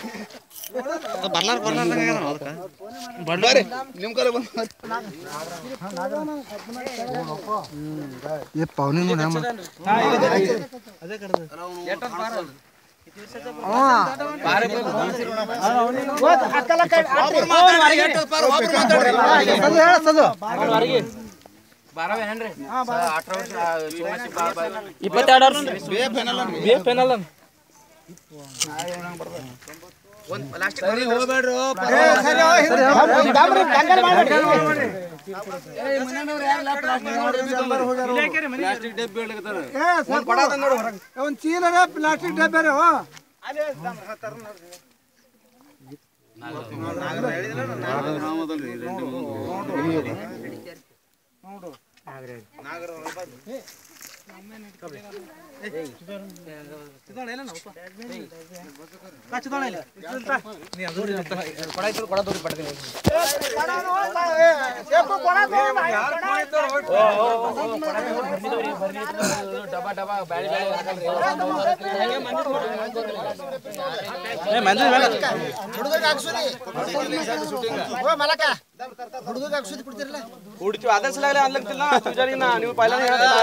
ಬರ್ಲಾರ ಬರ್ಲಾರ್ದಂಗ ಬರ್ರಿ ನಿಮ್ ಕಡೆ ಬಂದ್ ಏ ಪಾವನಿ ನೋಡಿ ಅಮ್ಮ ಇಪ್ಪತ್ತೆರಡು ಬಿ ಎಫ್ ಏನಲ್ಲ ಒಂದು ಚೀಲ ಪ್ಲಾಸ್ಟಿಕ್ ಡಬ್ಬೆ ರೀ ಹುಡ್ತೀವಿ ಅದೇ ಸಲ ಅನ್ಲಕ್ತಿಲ್ಲ ಪೂಜಾರಿನ ನೀವು ಪೈಲ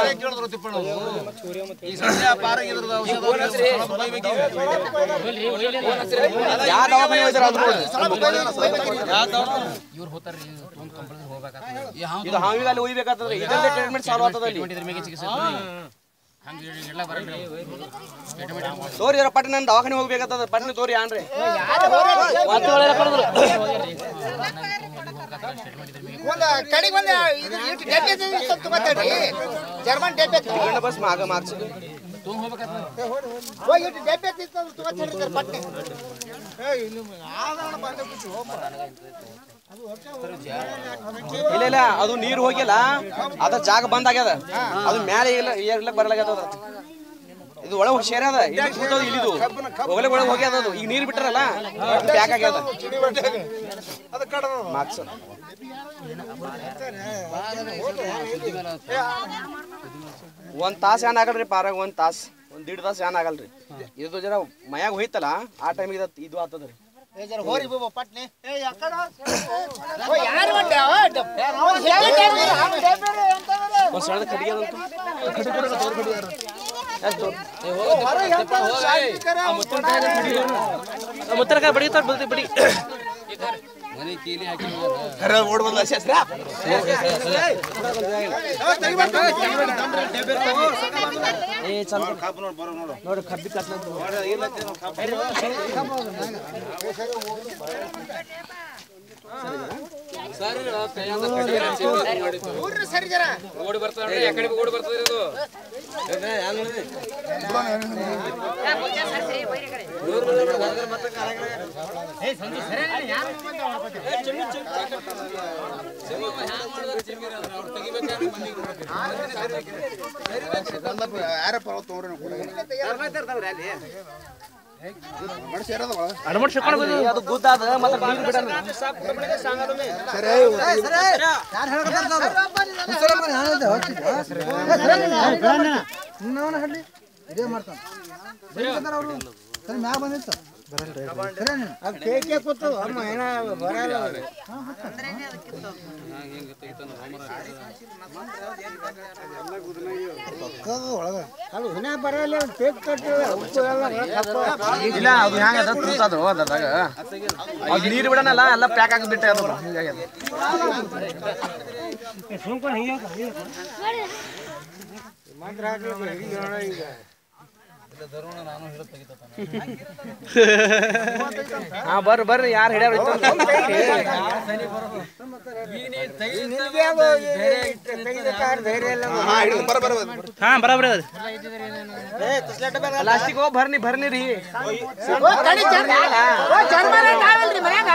ಯಾವ ದವಾಖಾನೆ ಹೋಯ್ತಾರ ಅದು ಇದು ಹಾವಿಗೆ ಅಲ್ಲಿ ಒಯ್ಬೇಕಾಗ್ತದ್ರಿ ಇದರಲ್ಲೇ ಟ್ರೀಟ್ಮೆಂಟ್ ಸಾಲ್ವ್ ಆಗ್ತದ ಅಲ್ಲಿ ತೋರಿ ಜರ ಪಟ್ಟ ನನ್ನ ದವಾಖಾನೆ ಹೋಗ್ಬೇಕಾಗ್ತದ ಪಟ್ನ ತೋರಿ ಆನ್ರಿ ಕಡೆಗೆ ಬಂದ ಇದು ಇಷ್ಟು ಡಬ್ಬೆ ತಗೋತಾಡ್ರಿ ಜರ್ಮನ್ ಡಬ್ಬೆ ಗಂಡ ಬಸ್ ಮಾಗ ಮಾರ್ಚ್ ಹೋಗಿ ಇಟ್ಟು ಡಬ್ಬೆ ತಿಂತಂದ್ರೆ ತಗೋತಾಡ್ತಾರೆ ಪಟ್ನೆ ಇಲ್ಲ ಇಲ್ಲ ಅದು ನೀರು ಹೋಗಿಲ್ಲ ಅದ ಜಾಗ ಬಂದ್ ಆಗ್ಯದ ಅದು ಮ್ಯಾಲೆ ಇಲ್ಲ ಏರ್ಲಕ್ ಬರಲಾಗ್ಯದ ಅದು. ಇದು ಒಳಗೆ ಸೇರ್ಯದ ಇಲ್ಲಿ ಕೂತದ ಇಲ್ಲಿದು ಹೋಗಲೆ ಒಳಗೆ ಹೋಗ್ಯದ ಅದು ಈಗ ನೀರು ಬಿಟ್ಟಾರಲ್ಲ ಬ್ಯಾಕ್ ಆಗ್ಯದ ಮಾರ್ಕ್ಸ್ ಒಂದ್ ತಾಸ್ ಏನ್ ಆಗಲ್ರಿ ಪಾರಾಗ ಒಂದ್ ತಾಸ್ ಒಂದ್ ದೀಡ್ ತಾಸ್ ಏನ್ ಆಗಲ್ರಿ ಇದು ಜರ ಮಯಾಗ ಹೋಯ್ತಲ್ಲ ಆ ಟೈಮಿಗೆ ಇದು ಆಗ್ತದ್ರಿ ಜರ ಹೋರಿ ಬಾಬಾ ಪಟ್ನೆ ಓ ಯಾರು ಬಂದ ಅವ್ನು ಹೇಳಿ ಒಂದ್ ಸಣ್ಣದ ಕಟ್ಟಿಗೆ ಅದಂತೂ. ಮುತ್ತರಕಾಯಿ ಬಡಿತಾರ ಬಡಿ ಬಡಿ ಓಡ್ ಬಂದ ಶಾಸ್ತ್ರ ಏ ಚಂದ ನೋಡಿ ಕಬ್ಬಿ ಕತ್ಲ ಊರ್ನ ಸರಿ ಜರ ಯಾರ ಪರ್ವತ ತಗೋರಿ ಸೇರದ ಅದು ಗುದ್ದ ಅದ ಮತ್ತೆ ನೀರು ಬಿಡಲ್ಲ ನಿನ್ನವನ ಹಳ್ಳಿ ಇದೇ ಮಾಡ್ತಾನೆ ಅವರು ಸರಿ ಮ್ಯಾಗ ಬಂದಿತ್ತು ಸರಿ ನೀನು ಇಲ್ಲ ಅದು ಹೆಂಗದ ತೂತದು ಅದ್ರಾಗ ಅದು ನೀರು ಬಿಡನಲ್ಲ ಎಲ್ಲ ಪ್ಯಾಕ್ ಆಗಿಬಿಟ್ಟೆ ಅದು ಹಿಂಗಾಗ್ಯದ ಹಾ ಬರ್ರಿ ಬರ್ರಿ ಯಾರು ಹಿಡಿಯಾರ ಬರ ಬರ ಹಾ ಬರಾಬರಿ ಅದ ಪ್ಲಾಸ್ಟಿಕ್ ಹೋಗಿ ಬರ್ನಿ ಬರ್ನಿ ರೀ ಜರ್ಮನ್ ನಾವಲ್ರಿ ಮನ್ಯಾಗ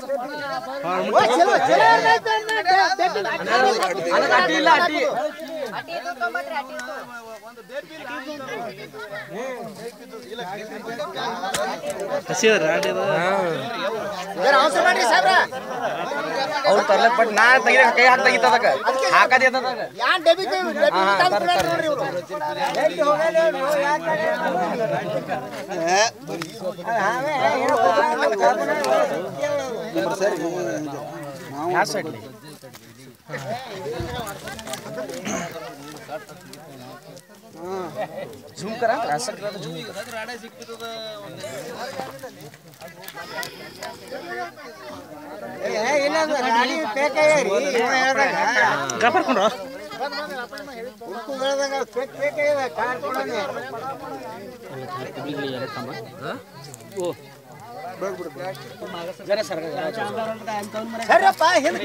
ಓ, ಚಲೋ ಚಲೋ ಇರ್ತೈತೆ ಅನ್ನ ಡ- ಡಬ್ಬಿ. ಅದಕ್ಕೆ ಅಡ್ಡಿ ಇಲ್ಲ ಅಡ್ಡಿ ಹಸಿ ರಾಡಿ ಅವಸರ ಮಾಡ್ರಿ ಸಾಬ್ರ ಅವ್ರು ತರ್ಲಕ್ ಬಟ್ ನಾ ತೆಗಿದ ಕೈ ಹಾಕಿ ತೆಗಿತ ಅದಕ್ಕೆ ಹಾಕದಿ ಅದ ಯಾನ್ ಡಬ್ಬಿ ಡಬ್ಬಿ ತಂದು ಕೊಡ್ಯಾರ ನೋಡ್ರಿ ಇವ್ರು ಯಾವ ಸೈಡ್ झूम करा असं केलं तर झूम करा ಗಪರ್ಕೊಂಡ್ರ जरा सर ಸರಿಯಪ್ಪ ಹಿಂದ್ಕ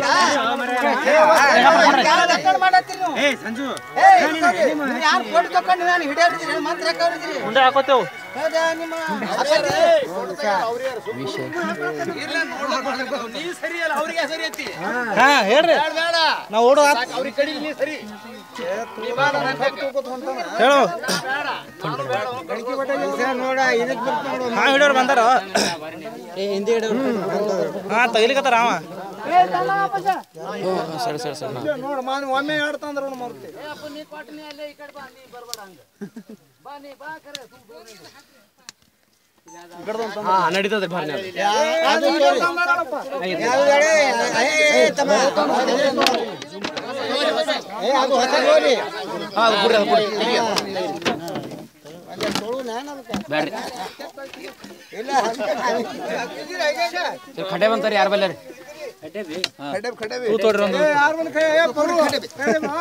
ಮಾಡತ್ತೀರಿ ನೀವು ಏ ಸಂಜು ಯಾರು ಫೋಟೋ ತಕೊಂಡು ನಾನು ಹಿಡಿಯೋದ್ರಿ ಮಂತ್ರ ಹಾಕೋದ್ರಿ ಮುಂದೆ ಹಾಕೋತೇವು ಹೌದಾ ನಿಮ್ಮ ಹಾ ಹೇಳ್ರಿ ನಾವು ಓಡೋ ಹೇಳು ಹಾ ಹಿಡಿಯೋರು ಬಂದಾರ ಹಾ ತೆಗಿಲಿಕತ್ತಾರ ಅವ ಸರಿ ಸರಿ ಸರಿ ನೋಡು ಮಾನ್ ಒಮ್ಮೆ ಆಡ್ತಂದ್ರ ಮರ್ತಿ ಹಾ ನಡೀತದೆ ಬರ್ರಿ ಹಾ ಅದು ಬಿಡ್ರಿ ಅದು ಬಿಡ್ರಿ ಬ್ಯಾಡ್ರಿ ಖಡ್ಡೆ ಬಂತಾರೆ ಯಾರ ಬಲ್ಲಾರಿ ಖಡ್ಡೆ ಖಡ್ಡೆ ತೂ ತೋಡ್ರಿ ಒಂದು ಯಾರ ಮನೆ ಕೈ ಏ ಪರು ಕೈ ಬಾ.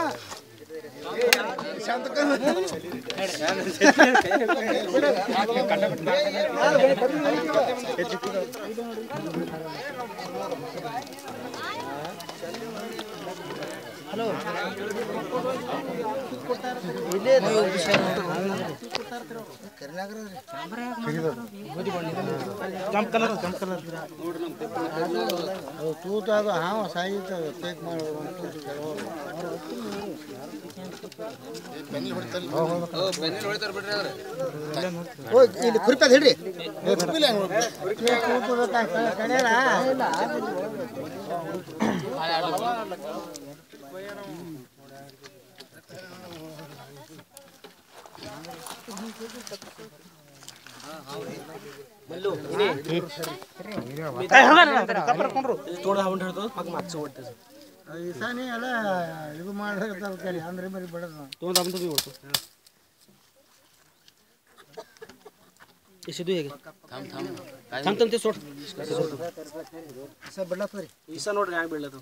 ಕೆಂಪ್ ಕಲರ್ ಕೆಂಪ್ ಕಲರ್ ತೂತ ಅದು ಹಾವ ಸಾಯಿತ ಟೇಕ್ ಮಾಡೋದು ಹೋಗಿ ಇಲ್ಲಿ ಕುರಿಪದ ಹಿಡ್ರಿ ಕಪ್ಪರ್ಕೊಂಡ್ರು ಈಸಾನಿ ಎಲ್ಲ ಇದು ಮಾಡ್ಲಿಕತ್ತಾರ ಕರಿ ಅಂದ್ರೆ ಮರಿ ಬಿಡೋದು ತೊಗೊಂಡು ಬಂದು ಓಡ್ತು ಸಿದ್ದು ಹೇಗೆ ಥಮ್ ಥಮ್ ಸೋಟ್ ಸ್ವಲ್ಪ ಬಿಡ್ಲತ್ತದ್ರಿ ಈಸ ನೋಡ್ರಿ ಹ್ಯಾಂಗ ಬೀಳದು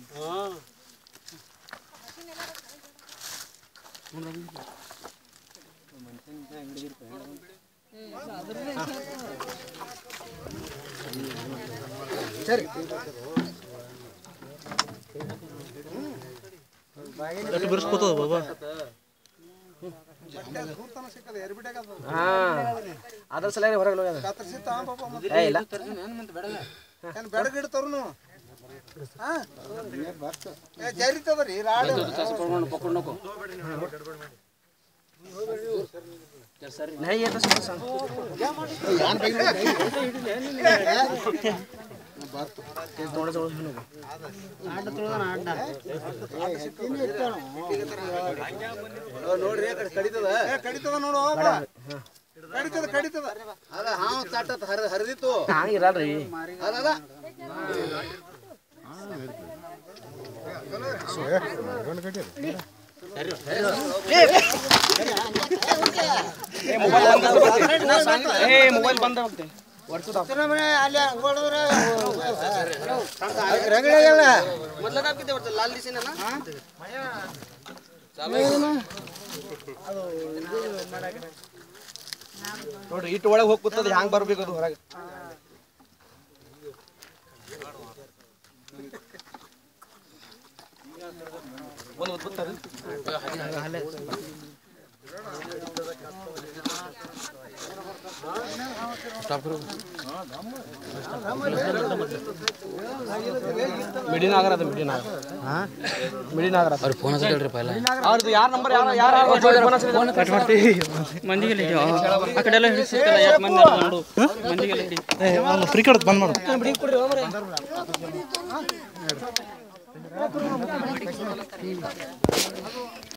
ಸರಿ ಎಷ್ಟು ಬಿರ್ಸ್ಕೊತದ ಬಾಬಾ ಹಾ ಅದ್ರ ಸಲ ಹೊರಗೆ ಹೋಗ್ಯದ ಏ ಇಲ್ಲ ಬೆಡಗಿಡ್ತಾರು ಜರಿತದ್ರಿ ರಾಡ ಪಡ್ಕೊಂಡು ಪಡ್ಕೊಂಡು ಹೋಗು नहीं ये तो समझ संग थोड़ा थोड़ा सुनो ನೋಡ್ರಿ ಆ ಕಡೆ ಕಡಿತದ ಕಡಿತದ ನೋಡು ಒಬ್ಬ. ಕಡಿತದ ಕಡಿತದ ಅದ ಹಾವ್ ತಟ್ಟತ್ ಹರ ಹರಿದಿತ್ತು ಹಾಂಗ್ ಇರಲ್ರಿ ಅದದ ಏ ಮೊಬೈಲ್ ಬಂದ ಹೋಗ್ತೆ ಅಲ್ಲಿ ಹೊಡೆದ್ರೆ ರಗಳೆಲ್ಲ ಮೊದಲ ಹಾಕಿದ್ದೆ ಬರ್ತ ಲಾಲ್ ದಿಸಿನ ನೋಡ್ರಿ ಇಟ್ಟು ಒಳಗೆ ಹೋಗಿ ಕೂತದ ಹ್ಯಾಂಗ್ ಬರ್ಬೇಕು ಅದು ಹೊರಗೆ ಒಂದು ಗೊತ್ತಾರೆ ಮಿಡಿನಾಗರ ಅದು ಮಿಡಿನಾಗರ ಮಿಡಿನಾಗರ ಅವ್ರ ಫೋನ್ ಹಚ್ಚಿದ್ರಿ ಪೈಲ ಅವ್ರದ್ದು ಯಾರ ನಂಬರ್ ಯಾರ ಯಾರ ಕಟ್ ಮಾಡ್ತೀವಿ ಮಂದಿಗೆಲ್ಲ ಹಿಡಿಯೋ ಆ ಕಡೆ ಎಲ್ಲ ಹಿಡಿಸಿರ್ತಲ್ಲ ಯಾಕೆ ಮಂದಿ ಅಲ್ಲ ನೋಡು ಮಂದಿಗೆಲ್ಲ ಹಿಡಿ ಫ್ರೀ ಕಡ್ ಬಂದ್ ಮಾಡು